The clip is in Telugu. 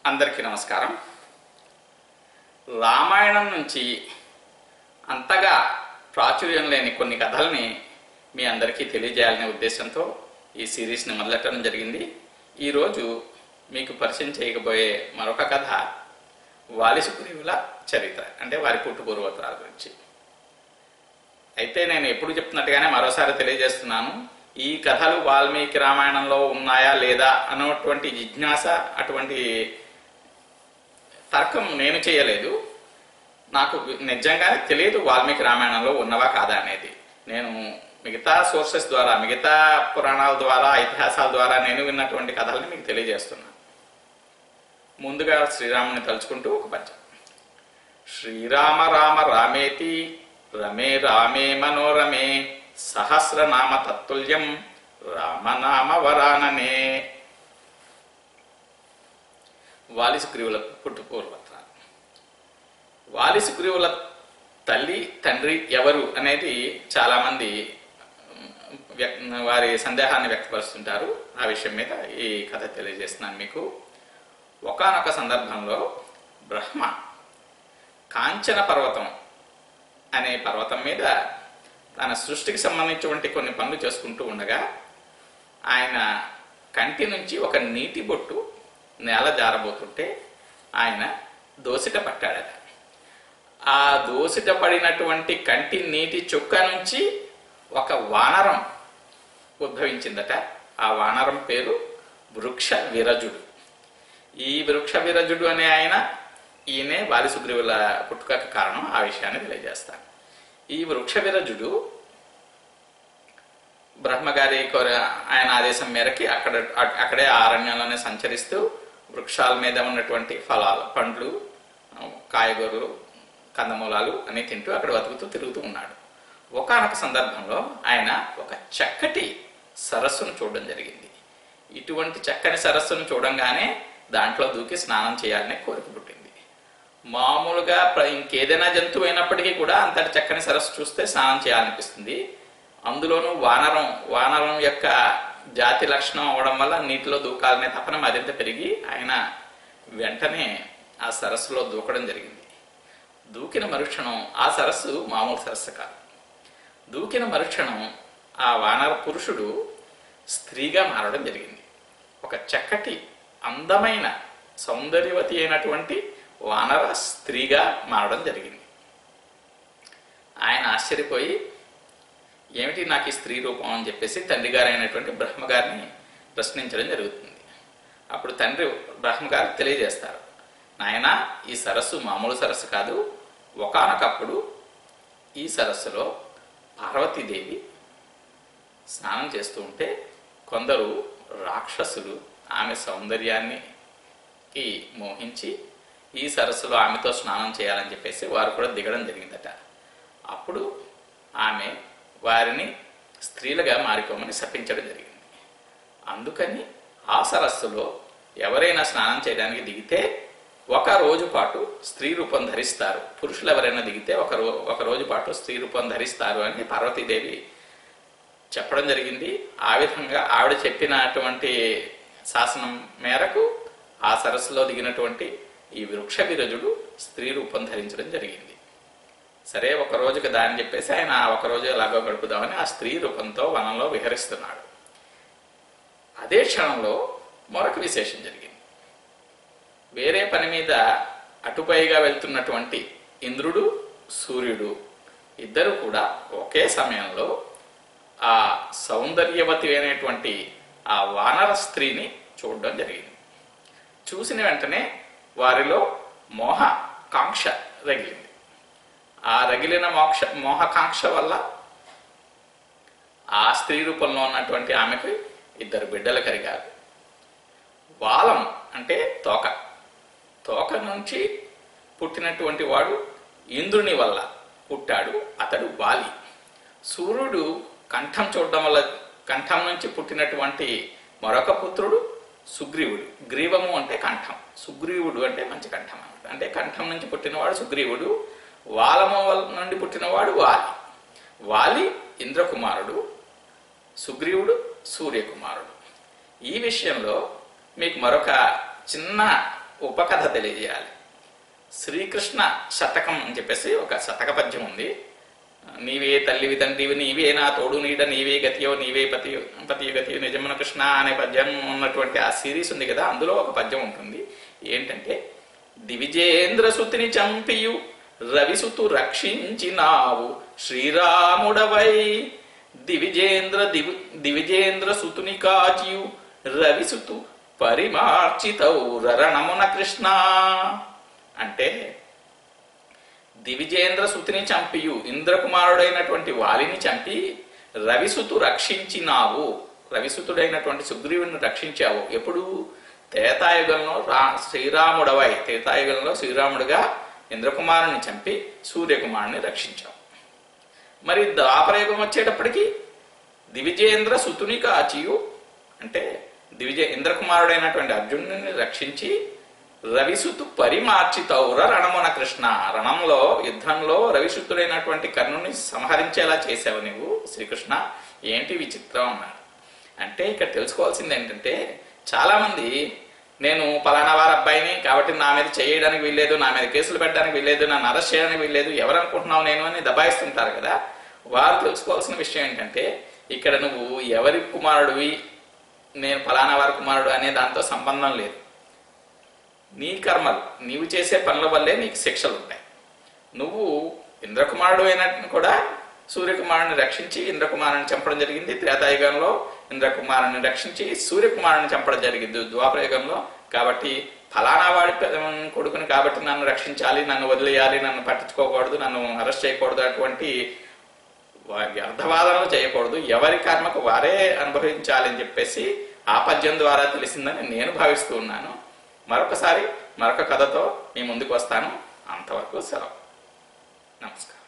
అందరికీ నమస్కారం రామాయణం నుంచి అంతగా ప్రాచుర్యం లేని కొన్ని కథల్ని మీ అందరికీ తెలియజేయాలనే ఉద్దేశంతో ఈ సిరీస్ని మొదలెట్టడం జరిగింది ఈరోజు మీకు పరిచయం చేయకపోయే మరొక కథ వాలి సుగ్రీవుల చరిత్ర అంటే వారి పుట్టుపూర్వోత్తరాల గురించి అయితే నేను ఎప్పుడు చెప్తున్నట్టుగానే మరోసారి తెలియజేస్తున్నాను ఈ కథలు వాల్మీకి రామాయణంలో ఉన్నాయా లేదా అన్నటువంటి జిజ్ఞాస అటువంటి తర్కం నేను చేయలేదు నాకు నిజంగానే తెలియదు వాల్మీకి రామాయణంలో ఉన్నవా కాదా అనేది నేను మిగతా సోర్సెస్ ద్వారా మిగతా పురాణాల ద్వారా ఇతిహాసాల ద్వారా నేను విన్నటువంటి కథల్ని మీకు తెలియజేస్తున్నాను ముందుగా శ్రీరాముని తలుచుకుంటూ ఒక పద్యం శ్రీరామ రామ రామేతి రమే రామే మనోరమే సహస్రనామ తత్తుల్యం రామనామ వరాననే వాలి సుగ్రీవుల పుట్టుపూర్వత్రాలు వాలి సుగ్రీవుల తల్లి తండ్రి ఎవరు అనేది చాలామంది వ్యక్- వారి సందేహాన్ని వ్యక్తపరుస్తుంటారు ఆ విషయం మీద ఈ కథ తెలియజేస్తున్నాను మీకు ఒకానొక సందర్భంలో బ్రహ్మ కాంచన పర్వతం అనే పర్వతం మీద తన సృష్టికి సంబంధించినటువంటి కొన్ని పనులు చేసుకుంటూ ఉండగా ఆయన కంటి నుంచి ఒక నీటి బొట్టు నేల జారబోతుంటే ఆయన దోసిట పట్టాడట ఆ దోసిట పడినటువంటి కంటి నీటి చుక్క నుంచి ఒక వానరం ఉద్భవించిందట ఆ వానరం పేరు వృక్ష విరజుడు ఈ వృక్ష విరజుడు అనే ఆయన ఈయనే వాలి సుగ్రీవుల పుట్టుకకు కారణం ఆ విషయాన్ని తెలియజేస్తాను ఈ వృక్ష విరజుడు బ్రహ్మగారి కోర ఆయన ఆదేశం మేరకి అక్కడ అ- అక్కడే ఆ అరణ్యంలోనే సంచరిస్తూ వృక్షాల మీద ఉన్నటువంటి ఫలాలు పండ్లు ఆ, కాయగూరలు కందమూలాలు అన్ని తింటూ అక్కడ బతుకుతూ తిరుగుతూ ఉన్నాడు ఒకానొక సందర్భంలో ఆయన ఒక చక్కటి సరస్సును చూడడం జరిగింది ఇటువంటి చక్కని సరస్సును చూడంగానే దాంట్లో దూకి స్నానం చేయాలనే కోరిక పుట్టింది మామూలుగా ప్ర- ఇంకేదైనా జంతువు అయినప్పటికీ కూడా అంతటి చక్కని సరస్సు చూస్తే స్నానం చేయాలనిపిస్తుంది అందులోనూ వానరం వానరం యొక్క జాతి లక్షణం అవడం వల్ల నీటిలో దూకాలనే తపన మరింత పెరిగి ఆయన వెంటనే ఆ సరస్సులో దూకడం జరిగింది దూకిన మరుక్షణం ఆ సరస్సు మామూలు సరస్సు కాదు దూకిన మరుక్షణం ఆ వానర పురుషుడు స్త్రీగా మారడం జరిగింది ఒక చక్కటి అందమైన సౌందర్యవతి అయినటువంటి వానర స్త్రీగా మారడం జరిగింది ఆయన ఆశ్చర్యపోయి ఏమిటి నాకు ఈ స్త్రీ రూపం అని చెప్పేసి తండ్రి గారు అయినటువంటి బ్రహ్మగారిని ప్రశ్నించడం జరుగుతుంది అప్పుడు తండ్రి బ్రహ్మగారు తెలియజేస్తారు నాయన ఈ సరస్సు మామూలు సరస్సు కాదు ఒకానొకప్పుడు ఈ సరస్సులో పార్వతీదేవి స్నానం చేస్తూ ఉంటే కొందరు రాక్షసులు ఆమె సౌందర్యాన్ని కి మోహించి ఈ సరస్సులో ఆమెతో స్నానం చేయాలని చెప్పేసి వారు కూడా దిగడం జరిగిందట అప్పుడు ఆమె వారిని స్త్రీలుగా మారిపోమని శపించడం జరిగింది అందుకని ఆ సరస్సులో ఎవరైనా స్నానం చేయడానికి దిగితే ఒక రోజు పాటు స్త్రీ రూపం ధరిస్తారు పురుషులు ఎవరైనా దిగితే ఒక రో ఒక రోజు పాటు స్త్రీ రూపం ధరిస్తారు అని పార్వతీదేవి చెప్పడం జరిగింది ఆ విధంగా ఆవిడ చెప్పినటువంటి శాసనం మేరకు ఆ సరస్సులో దిగినటువంటి ఈ వృక్ష విరజుడు స్త్రీ రూపం ధరించడం జరిగింది సరే ఒక రోజుకి దాన్ని చెప్పేసి ఆయన ఆ ఒక రోజు ఎలాగో గడుపుదామని ఆ స్త్రీ రూపంతో వనంలో విహరిస్తున్నాడు అదే క్షణంలో మరొక విశేషం జరిగింది వేరే పని మీద అటుపైగా వెళ్తున్నటువంటి ఇంద్రుడు సూర్యుడు ఇద్దరు కూడా ఒకే సమయంలో ఆ సౌందర్యవతి అయినటువంటి ఆ వానర స్త్రీని చూడడం జరిగింది చూసిన వెంటనే వారిలో మోహ కాంక్ష రగిలింది ఆ రగిలిన మోక్ష మోహకాంక్ష వల్ల ఆ స్త్రీ రూపంలో ఉన్నటువంటి ఆమెకు ఇద్దరు బిడ్డలు కలిగారు వాలం అంటే తోక తోక నుంచి పుట్టినటువంటి వాడు ఇంద్రుని వల్ల పుట్టాడు అతడు వాలి సూర్యుడు కంఠం చూడడం వల్ల కంఠం నుంచి పుట్టినటువంటి మరొక పుత్రుడు సుగ్రీవుడు గ్రీవము అంటే కంఠం సుగ్రీవుడు అంటే మంచి కంఠం అన్నమాట అంటే కంఠం నుంచి పుట్టినవాడు సుగ్రీవుడు వాలము వల్ల నుండి పుట్టినవాడు వాలి వాలి ఇంద్రకుమారుడు సుగ్రీవుడు సూర్యకుమారుడు ఈ విషయంలో మీకు మరొక చిన్న ఉపకథ తెలియజేయాలి శ్రీకృష్ణ శతకం అని చెప్పేసి ఒక శతక పద్యం ఉంది నీవే తల్లివి తండ్రివి నీవే నా తోడు నీడ నీవే గతియో నీవే పతి పతి గతియో నిజమున కృష్ణ అనే పద్యం ఉన్నటువంటి ఆ సిరీస్ ఉంది కదా అందులో ఒక పద్యం ఉంటుంది ఏంటంటే దివిజేంద్ర సుతిని చంపియు రవిసుతు రక్షించినావు శ్రీరాముడవై దివిజేంద్ర దివి దివిజేంద్ర సుతుని కాచియు రవిసుతు పరిమార్చితౌ రణమున కృష్ణ అంటే దివిజేంద్ర సుతిని చంపియు ఇంద్రకుమారుడైనటువంటి వాలిని చంపి రవిసుతు రక్షించినావు రవిసుతుడైనటువంటి సుగ్రీవుని రక్షించావు ఎప్పుడు త్రేతాయుగంలో రా శ్రీరాముడవై త్రేతాయుగంలో శ్రీరాముడుగా ఇంద్రకుమారుని చంపి సూర్యకుమారుని రక్షించావు మరి ద్వాపరయుగం వచ్చేటప్పటికి దివిజేంద్ర సుతుని కాచియు అంటే దివిజయ ఇంద్రకుమారుడైనటువంటి అర్జునుని రక్షించి రవిసుతు పరిమార్చితౌర రణమున కృష్ణ రణంలో యుద్ధంలో రవిసుతుడైనటువంటి కర్ణుని సంహరించేలా చేసావు నువ్వు శ్రీకృష్ణ ఏంటి విచిత్రం అన్నాడు అంటే ఇక్కడ తెలుసుకోవాల్సింది ఏంటంటే చాలా మంది నేను పలానా వారి అబ్బాయిని కాబట్టి నా మీద చేయడానికి వీల్లేదు నా మీద కేసులు పెట్టడానికి వీల్లేదు నన్ను అరెస్ట్ చేయడానికి వీల్లేదు ఎవరు అనుకుంటున్నావు నేను అని దబాయిస్తుంటారు కదా వారు తెలుసుకోవాల్సిన విషయం ఏంటంటే ఇక్కడ నువ్వు ఎవరి కుమారుడివి నేను ఫలానా వారి కుమారుడు అనే దాంతో సంబంధం లేదు నీ కర్మలు నీవు చేసే పనుల వల్లే నీకు శిక్షలు ఉంటాయి నువ్వు ఇంద్రకుమారుడు అయినట్టు కూడా సూర్యకుమారుని రక్షించి ఇంద్రకుమారుని చంపడం జరిగింది త్రేతాయుగంలో ఇంద్రకుమారుని రక్షించి సూర్యకుమారుని చంపడం జరిగింది ద్వాపరయుగంలో కాబట్టి ఫలానా వాడి పె- కొడుకుని కాబట్టి నన్ను రక్షించాలి నన్ను వదిలేయాలి నన్ను పట్టించుకోకూడదు నన్ను అరెస్ట్ చేయకూడదు అటువంటి వా- వ్యర్థవాదనలు చేయకూడదు ఎవరి కర్మకు వారే అనుభవించాలి అని చెప్పేసి ఆ పద్యం ద్వారా తెలిసిందని నేను భావిస్తూ ఉన్నాను మరొకసారి మరొక కథతో మీ ముందుకు వస్తాను అంతవరకు సెలవు నమస్కారం